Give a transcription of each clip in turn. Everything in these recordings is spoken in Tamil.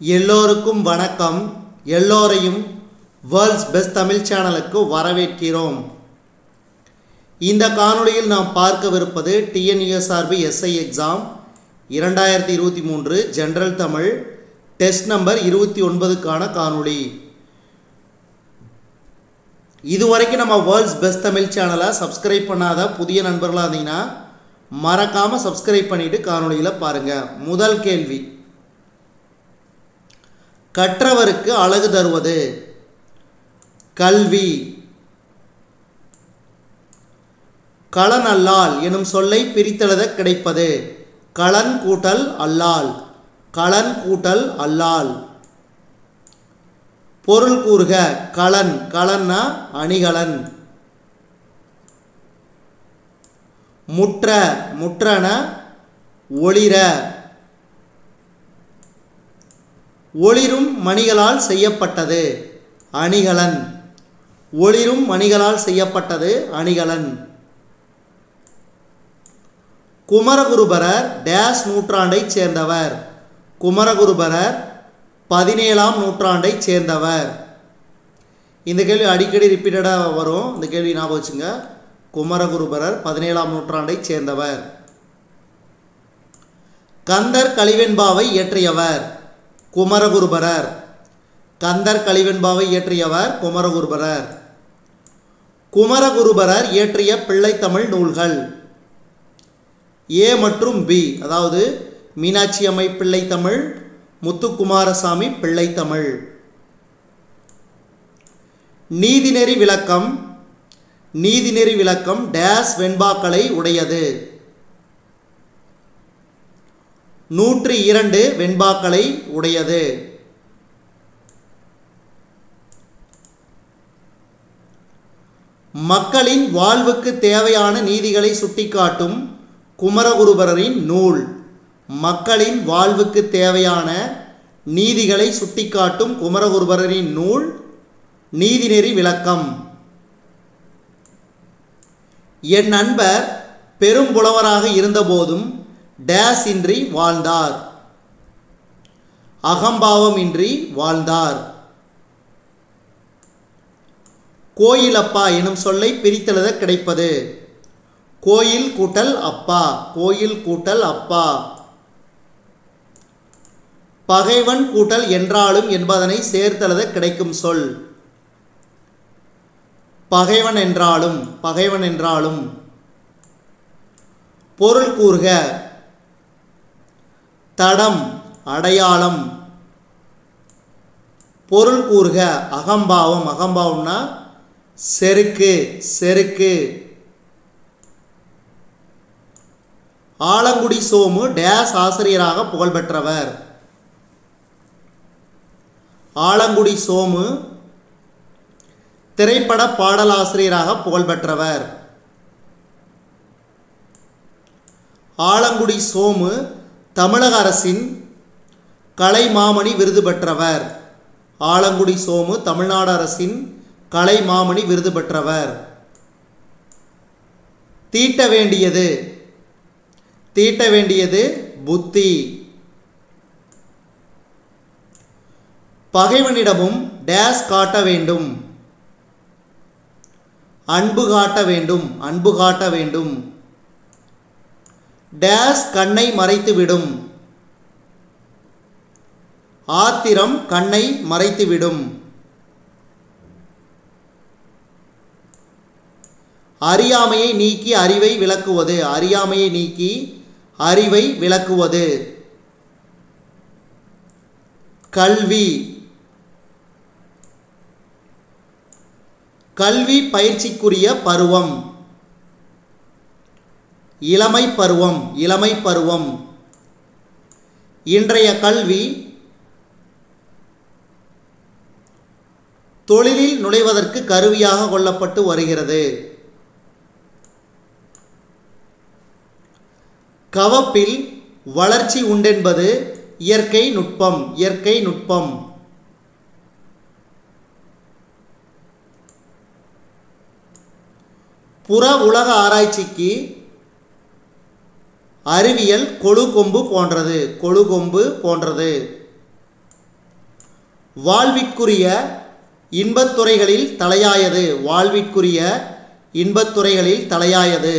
எல்லோருக்கும் வணக்கம் எல்லோரையும் வேர்ல்ட்ஸ் பெஸ்ட் தமிழ் சேனலுக்கு வரவேற்கிறோம் இந்த காணொளியில் நாம் பார்க்கவிருப்பது டிஎன்யூஎஸ்ஆர்பி எஸ்ஐ எக்ஸாம் இரண்டாயிரத்தி இருபத்தி மூன்று ஜென்ரல் தமிழ் டெஸ்ட் நம்பர் இருபத்தி ஒன்பதுக்கான காணொளி இதுவரைக்கும் நம்ம வேர்ல்ட்ஸ் பெஸ்ட் தமிழ் சேனலை சப்ஸ்கிரைப் பண்ணாத புதிய நண்பர்களாக இருந்தீங்கன்னா மறக்காமல் சப்ஸ்கிரைப் பண்ணிவிட்டு காணொளியில் பாருங்கள் முதல் கேள்வி கற்றவருக்கு அழகு தருவது கல்வி களன் அல்லால் எனும் சொல்லை பிரித்தெழுத கிடைப்பது களன் கூட்டல் அல்லால் களன் கூட்டல் அல்லால் பொருள் கூறுக களன் களன்னா அணிகலன் முற்ற முற்றன ஒளிர ஒளிரும் மணிகளால் செய்யப்பட்டது அணிகலன் ஒளிரும் மணிகளால் செய்யப்பட்டது அணிகலன் குமரகுருபரர் டேஸ் நூற்றாண்டைச் சேர்ந்தவர் குமரகுருபரர் பதினேழாம் நூற்றாண்டைச் சேர்ந்தவர் இந்த கேள்வி அடிக்கடி ரிப்பீட்டடாக வரும் இந்த கேள்வி ஞாபகம் வச்சுங்க குமரகுருபரர் பதினேழாம் நூற்றாண்டைச் சேர்ந்தவர் கந்தர் கலிவெண்பாவை இயற்றியவர் குமரகுருபரர் கந்தர் கலிவெண்பாவை இயற்றியவர் குமரகுருபரர் குமரகுருபரர் இயற்றிய பிள்ளைத்தமிழ் நூல்கள் ஏ மற்றும் பி அதாவது மீனாட்சி அம்மை பிள்ளைத்தமிழ் முத்துக்குமாரசாமி பிள்ளைத்தமிழ் நீதிநெறி விளக்கம் நீதிநெறி விளக்கம் டேஸ் வெண்பாக்களை உடையது நூற்றி இரண்டு வெண்பாக்களை உடையது மக்களின் வாழ்வுக்கு தேவையான நீதிகளை சுட்டிக்காட்டும் குமரகுருபரரின் நூல் மக்களின் வாழ்வுக்கு தேவையான நீதிகளை சுட்டிக்காட்டும் குமரகுருபரரின் நூல் நீதிநெறி விளக்கம் என் நண்பர் பெரும் புலவராக இருந்தபோதும் டேஸ் இன்றி வாழ்ந்தார் அகம்பாவமின்றி வாழ்ந்தார் கோயிலப்பா எனும் சொல்லை பிரித்தெழுத கிடைப்பது கோயில் கூட்டல் அப்பா கோயில் கூட்டல் அப்பா பகைவன் கூட்டல் என்றாலும் என்பதனை சேர்த்தெழுத கிடைக்கும் சொல் பகைவன் என்றாலும் பகைவன் என்றாலும் பொருள் கூறுக தடம் அடையாளம் பொருள் கூறுக அகம்பாவம் அகம்பாவம்னா செருக்கு செருக்கு ஆலங்குடி சோமு டேஸ் ஆசிரியராக புகழ்பெற்றவர் ஆலங்குடி சோமு திரைப்பட பாடலாசிரியராக புகழ்பெற்றவர் ஆலங்குடி சோமு தமிழக அரசின் கலைமாமணி விருது பெற்றவர் ஆலங்குடி சோமு தமிழ்நாடு அரசின் கலைமாமணி விருது பெற்றவர் தீட்ட வேண்டியது தீட்ட வேண்டியது புத்தி பகைவனிடமும் டேஸ் காட்ட வேண்டும் அன்பு காட்ட வேண்டும் அன்பு காட்ட வேண்டும் டேஸ் கண்ணை மறைத்துவிடும் ஆத்திரம் கண்ணை மறைத்துவிடும் அறியாமையை நீக்கி அறிவை விளக்குவது அறியாமையை நீக்கி அறிவை விளக்குவது கல்வி கல்வி பயிற்சிக்குரிய பருவம் இளமை பருவம் இளமை பருவம் இன்றைய கல்வி தொழிலில் நுழைவதற்கு கருவியாக கொள்ளப்பட்டு வருகிறது கவப்பில் வளர்ச்சி உண்டென்பது இயற்கை நுட்பம் இயற்கை நுட்பம் புற உலக ஆராய்ச்சிக்கு அறிவியல் கொழு கொம்பு போன்றது கொழு கொம்பு போன்றது வாழ்விற்குரிய இன்பத்துறைகளில் தலையாயது வாழ்விற்குரிய இன்பத்துறைகளில் தலையாயது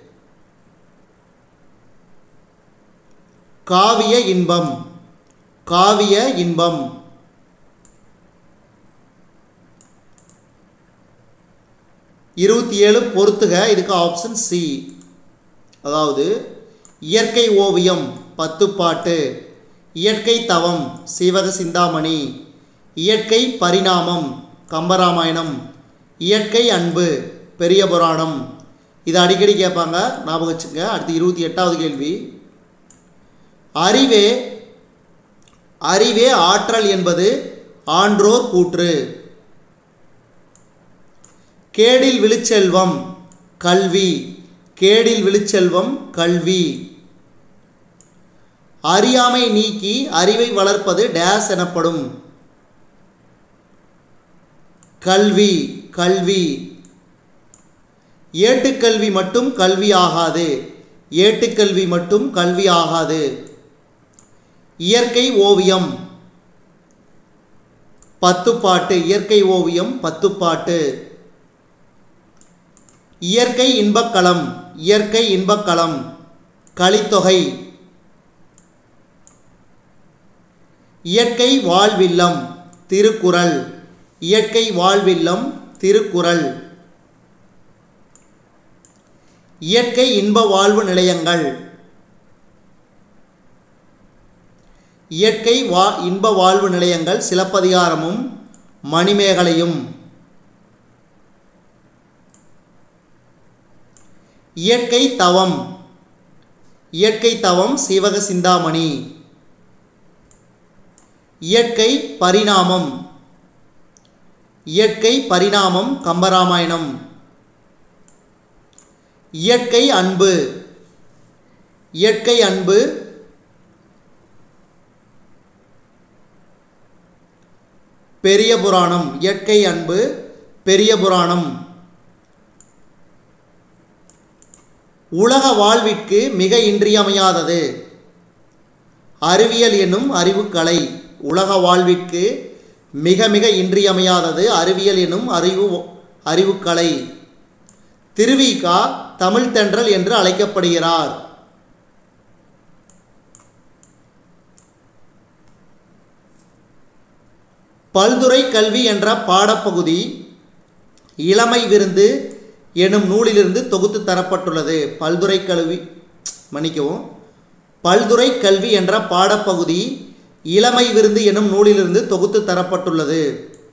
காவிய இன்பம் காவிய இன்பம் இருபத்தி ஏழு பொறுத்துக இதுக்கு ஆப்ஷன் சி அதாவது இயற்கை ஓவியம் பத்துப்பாட்டு இயற்கை தவம் சீவக சிந்தாமணி இயற்கை பரிணாமம் கம்பராமாயணம் இயற்கை அன்பு பெரிய புராணம் இது அடிக்கடி கேட்பாங்க ஞாபகம் வச்சுங்க அடுத்து இருபத்தி எட்டாவது கேள்வி அறிவே அறிவே ஆற்றல் என்பது ஆன்றோர் கூற்று கேடில் விழுச்செல்வம் கல்வி கேடில் விழுச்செல்வம் கல்வி அறியாமை நீக்கி அறிவை வளர்ப்பது டேஸ் எனப்படும் கல்வி கல்வி ஏட்டுக்கல்வி மட்டும் கல்வி ஆகாது ஏட்டுக்கல்வி மட்டும் கல்வி ஆகாது இயற்கை ஓவியம் பத்துப்பாட்டு இயற்கை ஓவியம் பத்துப்பாட்டு இயற்கை இன்பக்களம் இயற்கை இன்பக்களம் கலித்தொகை இயற்கை வாழ்வில்லம் திருக்குறள் இயற்கை வாழ்வில்லம் திருக்குறள் இயற்கை இன்ப வாழ்வு நிலையங்கள் இயற்கை வா இன்ப வாழ்வு நிலையங்கள் சிலப்பதிகாரமும் மணிமேகலையும் இயற்கை தவம் இயற்கை தவம் சீவக சிந்தாமணி இயற்கை பரிணாமம் இயற்கை பரிணாமம் கம்பராமாயணம் இயற்கை அன்பு இயற்கை அன்பு பெரிய புராணம் இயற்கை அன்பு பெரிய புராணம் உலக வாழ்விற்கு மிக இன்றியமையாதது அறிவியல் என்னும் அறிவுக்கலை உலக வாழ்விற்கு மிக மிக இன்றியமையாதது அறிவியல் என்னும் அறிவு அறிவுக்கலை திருவிகா தமிழ் தென்றல் என்று அழைக்கப்படுகிறார் பல்துறை கல்வி என்ற பாடப்பகுதி இளமை விருந்து எனும் நூலிலிருந்து தொகுத்து தரப்பட்டுள்ளது பல்துறை கல்வி மன்னிக்கவும் பல்துறை கல்வி என்ற பாடப்பகுதி இளமை விருந்து எனும் நூலிலிருந்து தொகுத்து தரப்பட்டுள்ளது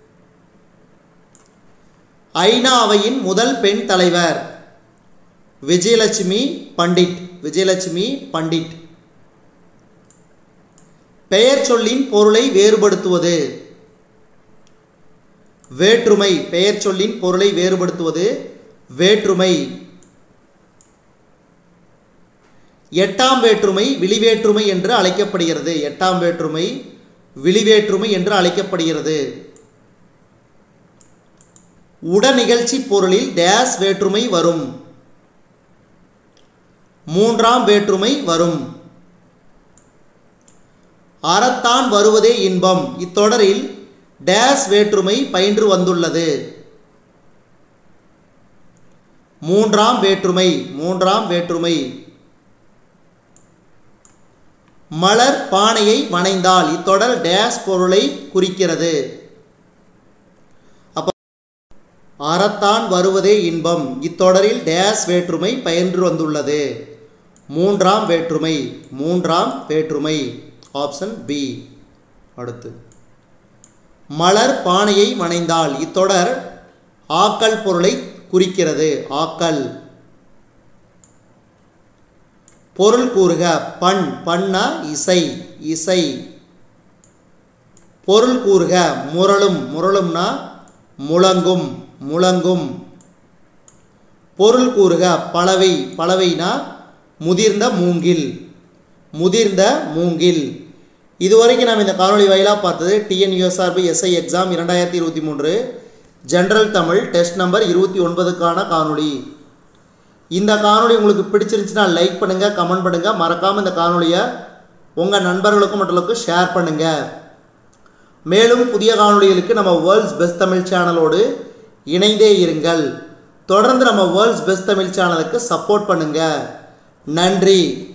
ஐநா அவையின் முதல் பெண் தலைவர் விஜயலட்சுமி பண்டிட் விஜயலட்சுமி பண்டிட் பெயர் சொல்லின் பொருளை வேறுபடுத்துவது வேற்றுமை பெயர் சொல்லின் பொருளை வேறுபடுத்துவது வேற்றுமை எட்டாம் வேற்றுமை விழிவேற்றுமை என்று அழைக்கப்படுகிறது எட்டாம் வேற்றுமை விழிவேற்றுமை என்று அழைக்கப்படுகிறது உடனிகழ்ச்சி பொருளில் டேஸ் வேற்றுமை வரும் மூன்றாம் வேற்றுமை வரும் அறத்தான் வருவதே இன்பம் இத்தொடரில் டேஸ் வேற்றுமை பயின்று வந்துள்ளது மூன்றாம் வேற்றுமை மூன்றாம் வேற்றுமை மலர் பானையை வணைந்தால் இத்தொடர் டேஸ் பொருளை குறிக்கிறது அப்போ அறத்தான் வருவதே இன்பம் இத்தொடரில் டேஸ் வேற்றுமை பயின்று வந்துள்ளது மூன்றாம் வேற்றுமை மூன்றாம் வேற்றுமை ஆப்ஷன் பி அடுத்து மலர் பானையை வணைந்தால் இத்தொடர் ஆக்கல் பொருளை குறிக்கிறது ஆக்கல் பொருள் கூறுக பண் பண்ணா இசை இசை பொருள் கூறுக முரளும் முரளும்னா முழங்கும் முழங்கும் பொருள் கூறுக பலவை பலவைனா முதிர்ந்த மூங்கில் முதிர்ந்த மூங்கில் இதுவரைக்கும் நாம் இந்த காணொளி வாயிலாக பார்த்தது டிஎன்யூஎஸ்ஆர்பி எஸ்ஐ எக்ஸாம் இரண்டாயிரத்தி இருபத்தி மூன்று ஜென்ரல் தமிழ் டெஸ்ட் நம்பர் இருபத்தி ஒன்பதுக்கான காணொளி இந்த காணொளி உங்களுக்கு பிடிச்சிருந்துச்சுன்னா லைக் பண்ணுங்கள் கமெண்ட் பண்ணுங்கள் மறக்காமல் இந்த காணொளியை உங்கள் நண்பர்களுக்கும் மற்றவர்களுக்கும் ஷேர் பண்ணுங்கள் மேலும் புதிய காணொளிகளுக்கு நம்ம வேர்ல்ட்ஸ் பெஸ்ட் தமிழ் சேனலோடு இணைந்தே இருங்கள் தொடர்ந்து நம்ம வேர்ல்ட்ஸ் பெஸ்ட் தமிழ் சேனலுக்கு சப்போர்ட் பண்ணுங்கள் நன்றி